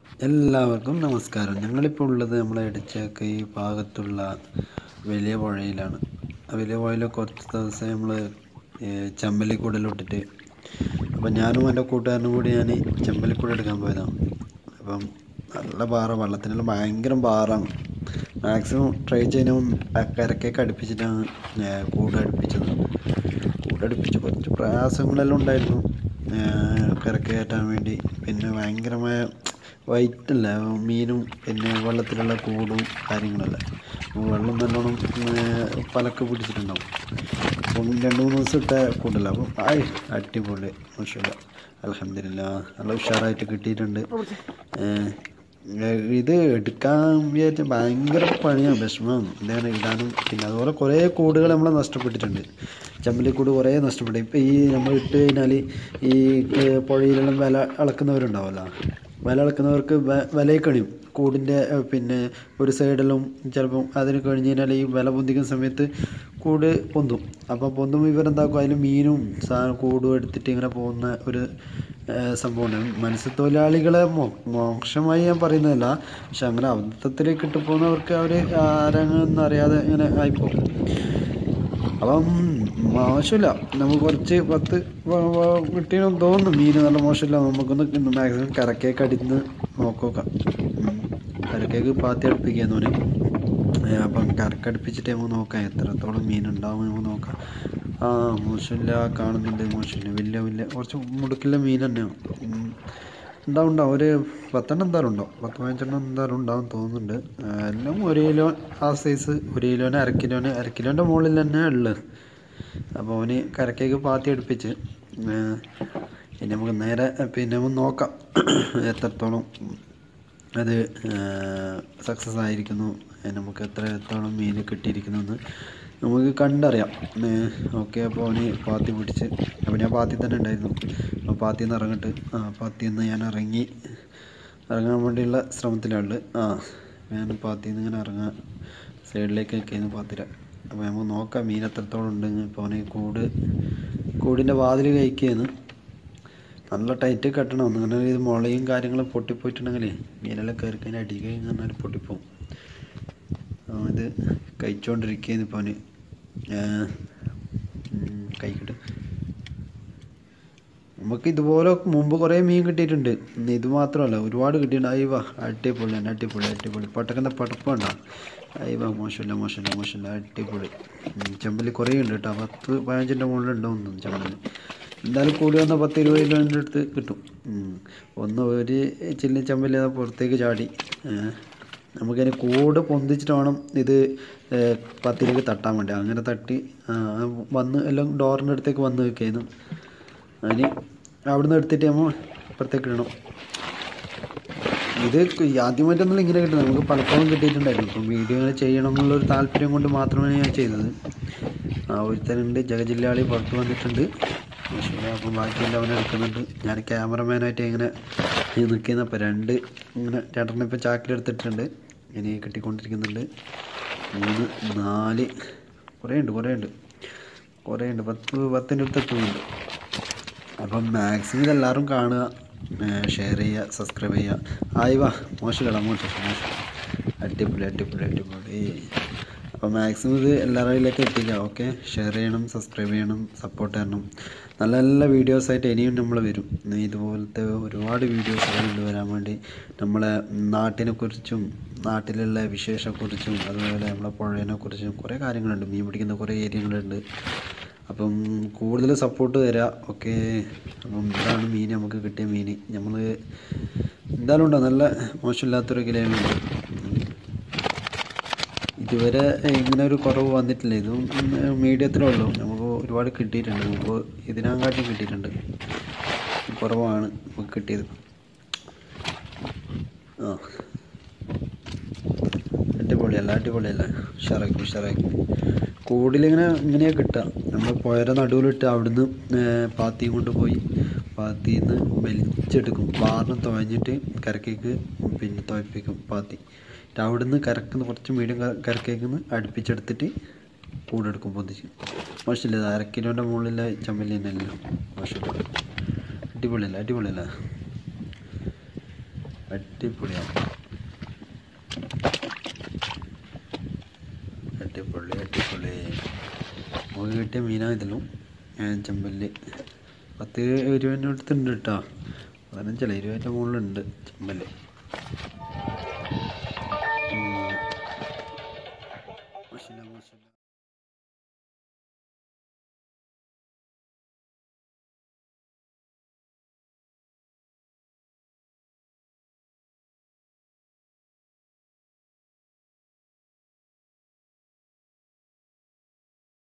എല്ലാവർക്കും നമസ്കാരം ഞങ്ങളിപ്പോൾ ഉള്ളത് നമ്മളെ ഇടച്ചക്ക ഈ ഭാഗത്തുള്ള വലിയ പുഴയിലാണ് ആ വലിയ പുഴയിൽ കുറച്ച് ദിവസം നമ്മൾ ചെമ്പല്ലിക്കൂടലിട്ടിട്ട് അപ്പം ഞാനും എൻ്റെ കൂട്ടുകാരനും കൂടി ഞാൻ ചെമ്പല്ലിക്കൂട് എടുക്കാൻ പോയതാണ് അപ്പം നല്ല പാറ വെള്ളത്തിനെല്ലാം ഭയങ്കര പാറാണ് മാക്സിമം ട്രൈ ചെയ്യുന്ന കരക്കേക്ക് അടുപ്പിച്ചിട്ടാണ് ഞാൻ കൂട് അടുപ്പിച്ചത് കൂട് അടുപ്പിച്ച് കുറച്ച് പ്രയാസങ്ങളെല്ലാം ഉണ്ടായിരുന്നു കരക്ക് കയറ്റാൻ വേണ്ടി പിന്നെ ഭയങ്കരമായ വൈറ്റ് അല്ല മീനും പിന്നെ വെള്ളത്തിലുള്ള കൂടും കാര്യങ്ങളല്ല വെള്ളം നല്ലോണം പലക്ക് പിടിച്ചിട്ടുണ്ടാവും അപ്പം രണ്ട് മൂന്ന് ദിവസം ഇട്ട കൂടല്ല അപ്പം ആയി അടിപൊളി മോശമില്ല അലഹമില്ല നല്ല ഉഷാറായിട്ട് കിട്ടിയിട്ടുണ്ട് ഇത് എടുക്കാൻ വിചാരിച്ച ഭയങ്കര പണിയാണ് വിഷമമാണ് എന്താണ് ഇടാനും പിന്നെ അതുപോലെ കുറേ കൂടുകൾ നമ്മൾ നഷ്ടപ്പെട്ടിട്ടുണ്ട് ചെമ്പല്ലിക്കൂട് കുറേ നഷ്ടപ്പെട്ടു ഇപ്പം ഈ നമ്മൾ ഇട്ട് കഴിഞ്ഞാൽ ഈ പുഴയിലെല്ലാം വില അളക്കുന്നവരുണ്ടാവുമല്ലോ വില അളക്കുന്നവർക്ക് വിലയിൽ കഴിയും കൂടിൻ്റെ പിന്നെ ഒരു സൈഡെല്ലാം ചിലപ്പം അതിന് കഴിഞ്ഞ് കഴിഞ്ഞാൽ ഈ വില പൊന്തിക്കുന്ന സമയത്ത് കൂട് പൊന്തും അപ്പം പൊന്തുമ്പോൾ ഇവരെന്താക്കും അതിൽ മീനും സാധനം കൂടും എടുത്തിട്ട് ഇങ്ങനെ പോകുന്ന ഒരു സംഭവമാണ് മത്സ്യത്തൊഴിലാളികളെ മോശമായി ഞാൻ പറയുന്നതല്ല പക്ഷെ അങ്ങനെ അബദ്ധത്തിലേക്ക് ഇട്ട് പോകുന്നവർക്ക് അവർ ആരാണെന്ന് അറിയാതെ ഇങ്ങനെ ആയിപ്പോകും അപ്പം മോശമില്ല നമുക്ക് കുറച്ച് പത്ത് കിട്ടിയെന്ന് തോന്നുന്നു മീൻ നല്ല മോശമില്ല നമുക്കൊന്ന് മാക്സിമം കരക്കേക്ക് അടിന്ന് നോക്കാം കരക്കേക്ക് പാത്തി അടുപ്പിക്കാന്ന് അപ്പം കരക്കടുപ്പിച്ചിട്ട് നമുക്ക് നോക്കാം എത്രത്തോളം മീൻ ഉണ്ടാവും നമുക്ക് നോക്കാം ആ മോശമില്ല കാണുന്നുണ്ട് മോശമില്ല വലിയ വലിയ കുറച്ച് മുടുക്കില്ല മീൻ തന്നെയാണ് ഉണ്ടാവും ഉണ്ടാവും ഒരു പത്തെണ്ണം എന്തായാലും ഉണ്ടാവും പത്ത് പതിനഞ്ചെണ്ണം എന്തായാലും ഉണ്ടാവും തോന്നുന്നുണ്ട് എല്ലാം ഒരു കിലോ ആ സൈസ് ഒരു കിലോന് അര കിലോന് അര കിലോൻ്റെ മുകളിൽ തന്നെ ഉള്ളത് അപ്പോൾ അവന് കരക്കേക്ക് പാത്തി അടുപ്പിച്ച് പിന്നെ നമുക്ക് നേരെ പിന്നെ നമുക്ക് നോക്കാം എത്രത്തോളം അത് സക്സസ് ആയിരിക്കുന്നു നമുക്ക് എത്രത്തോളം മീൻ കിട്ടിയിരിക്കുന്നു എന്ന് നമുക്ക് കണ്ടറിയാം ഓക്കെ അപ്പോൾ അവന് പാത്തി പിടിച്ച് അപ്പോൾ ഞാൻ പാത്തി തന്നെ ഉണ്ടായിരുന്നു അപ്പോൾ പാത്തിയിൽ നിന്ന് ഇറങ്ങിട്ട് ആ പാത്തിയിൽ നിന്ന് ഞാൻ ഇറങ്ങി ഇറങ്ങാൻ വേണ്ടിയുള്ള ശ്രമത്തിലാണ് ആ ഞാൻ പാത്തിയിൽ നിന്ന് ഇങ്ങനെ ഇറങ്ങാൻ സൈഡിലേക്കൊക്കെ ആയിരുന്നു പാത്തിര അപ്പോൾ നമുക്ക് നോക്കാം മീൻ എത്രത്തോളം ഉണ്ടെന്ന് ഇപ്പോൾ അവന് കൂട് കൂടിൻ്റെ വാതിൽ കഴിക്കുകയെന്ന് നല്ല ടൈറ്റ് കെട്ടണം അങ്ങനെ ഇത് മുളയും കാര്യങ്ങളും പൊട്ടിപ്പോയിട്ടുണ്ടെങ്കിൽ മീനെല്ലാം കയറി കഴിഞ്ഞാൽ അടി കഴിഞ്ഞ് പറഞ്ഞാൽ പൊട്ടിപ്പോവും ഇത് കഴിച്ചുകൊണ്ടിരിക്കുകയെന്ന് ഇപ്പോൾ അവന് കഴിക്കട്ടെ നമുക്ക് ഇതുപോലെ മുമ്പ് കുറേ മീൻ കിട്ടിയിട്ടുണ്ട് ഇത് മാത്രമല്ല ഒരുപാട് കിട്ടിയിട്ടുണ്ട് അയ്യവ അടിപൊളി തന്നെ അടിപൊളി അടിപൊളി പട്ടക്കുന്ന പടപ്പുണ്ടോ അയ്യവ മോശമില്ല മോശമില്ല മോശമില്ല അടിപൊളി ചെമ്പല്ലി കുറേ ഉണ്ട് കേട്ടോ പത്ത് പതിനഞ്ചിൻ്റെ മുകളിലുണ്ടാവും ചെമ്പല്ലി എന്തായാലും കൂടി വന്ന പത്ത് ഇരുപത് കിലോൻ്റെ അടുത്ത് കിട്ടും ഒന്ന് ഒരു ചില്ലി ചെമ്പല്ലി പുറത്തേക്ക് ചാടി നമുക്കതിന് കൂട് പൊന്തിച്ചിട്ട് വേണം ഇത് പത്തിലേക്ക് തട്ടാൻ വേണ്ടി അങ്ങനെ തട്ടി വന്ന് എല്ലാം ഡോറിൻ്റെ അടുത്തേക്ക് വന്ന് വെക്കായിരുന്നു അതിന് അവിടുന്ന് എടുത്തിട്ട് നമ്മൾ ഇപ്പുറത്തേക്ക് ഇടണം ഇത് ആദ്യമായിട്ടൊന്നും ഇങ്ങനെ കിട്ടുന്നത് നമുക്ക് പലപ്പോഴും കിട്ടിയിട്ടുണ്ടായിരുന്നു അപ്പം വീഡിയോ ഇങ്ങനെ ചെയ്യണം എന്നുള്ളൊരു താല്പര്യം കൊണ്ട് മാത്രമാണ് ഞാൻ ചെയ്തത് ആ ഒരുത്തനുണ്ട് ജഗജില്ലാളി പുറത്ത് വന്നിട്ടുണ്ട് അപ്പം ബാക്കിയെല്ലാം അവനെ എടുക്കുന്നുണ്ട് ഞാൻ ക്യാമറമാനായിട്ട് ഇങ്ങനെ നിൽക്കുന്ന അപ്പോൾ രണ്ട് ഇങ്ങനെ രണ്ടെണ്ണം ഇപ്പോൾ ചാക്കിലെടുത്തിട്ടുണ്ട് ഇനി കിട്ടിക്കൊണ്ടിരിക്കുന്നുണ്ട് മൂന്ന് നാല് കുറേ ഉണ്ട് കുറേ ഉണ്ട് കുറേ ഉണ്ട് പത്ത് പത്തിൻ്റെ അടുത്ത് എത്തുന്നുണ്ട് അപ്പം മാക്സിമം ഇതെല്ലാവരും കാണുക ഷെയർ ചെയ്യുക സബ്സ്ക്രൈബ് ചെയ്യുക ആയി വാ മോശമില്ല മോശം മോശം അടിപൊളി അടിപൊളി അടിപൊളി അപ്പോൾ മാക്സിമം ഇത് എല്ലാവരിലേക്ക് എത്തിക്കുക ഓക്കെ ഷെയർ ചെയ്യണം സബ്സ്ക്രൈബ് ചെയ്യണം സപ്പോർട്ട് ചെയ്യണം നല്ല നല്ല വീഡിയോസായിട്ട് ഇനിയും നമ്മൾ വരും ഇതുപോലത്തെ ഒരുപാട് വീഡിയോസുകൾ കൊണ്ടുവരാൻ വേണ്ടി നമ്മളെ നാട്ടിനെ കുറിച്ചും നാട്ടിലുള്ള വിശേഷത്തെക്കുറിച്ചും അതുപോലെ നമ്മളെ പുഴയെ കുറിച്ചും കുറേ കാര്യങ്ങളുണ്ട് മീൻ പിടിക്കുന്ന കുറേ ഏരിയകളുണ്ട് അപ്പം കൂടുതൽ സപ്പോർട്ട് തരാം ഓക്കെ അപ്പം ഇതാണ് മീൻ നമുക്ക് കിട്ടിയ മീൻ നമ്മൾ എന്തായാലും ഉണ്ടോ നല്ല മോശമില്ലാത്തൊരു കിലോയുണ്ട് ഇതുവരെ ഇങ്ങനെ ഒരു കുറവ് വന്നിട്ടില്ല ഇതും മീഡിയത്തിലേ ഉള്ളൂ നമുക്ക് ഒരുപാട് കിട്ടിയിട്ടുണ്ട് മുമ്പ് ഇതിനെക്കാട്ടി കിട്ടിയിട്ടുണ്ട് കുറവാണ് നമുക്ക് കിട്ടിയത് ആ അടിപൊളിയല്ല അടിപൊളിയല്ല ഉഷാറാക്കി ഉഷാറാക്കി കൂടിലിങ്ങനെ ഇങ്ങനെയാണ് കിട്ടുക നമ്മൾ പുഴയുടെ നടുവിലിട്ട് അവിടുന്ന് പാത്തിയും കൊണ്ടുപോയി പാത്തിയിൽ നിന്ന് വലിച്ചെടുക്കും പാറിന് തുഴഞ്ഞിട്ട് കരക്കേക്ക് പിന്നെ തുഴപ്പിക്കും പാത്തി അവിടുന്ന് കരക്കുന്ന കുറച്ച് മീഡിയം കരക്കേക്കുന്ന് അടുപ്പിച്ചെടുത്തിട്ട് കൂടെടുക്കും പൊന്തിച്ച് മോശമില്ല അര കിലോൻ്റെ മുകളിലെ ചമ്മല്ലി തന്നെയല്ലോ മോശമില്ല അടിപൊളിയല്ല അടിപൊളിയല്ല അടിപൊളിയാണ് അടിപൊളി അടിപൊളി നമുക്ക് കിട്ടിയ മീനാ ഇതിലും ചെമ്പല്ലി പത്ത് ഇരുപതിൻ്റെ അടുത്തുണ്ട് കേട്ടോ പതിനഞ്ചല്ല ഇരുപതിൻ്റെ മുകളിലുണ്ട് ചെമ്പല്ലി